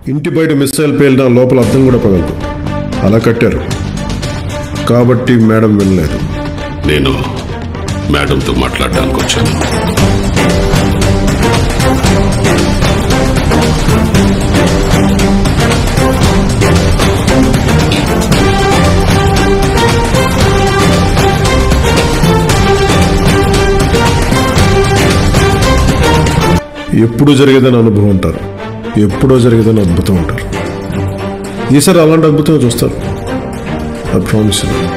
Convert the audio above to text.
ఇంటి బయట మిస్సైల్ పేలినా లోపల అర్థం కూడా పగలదు అలా కట్టారు కాబట్టి మేడం వినలేదు నేను మేడంతో మాట్లాడడానికి వచ్చాను ఎప్పుడు జరిగేదని అనుభవం అంటారు ఎప్పుడో జరిగేదని అద్భుతం అంటారు ఈసారి అలాంటి అద్భుతం చూస్తారు ఐ ప్రామిస్ యూ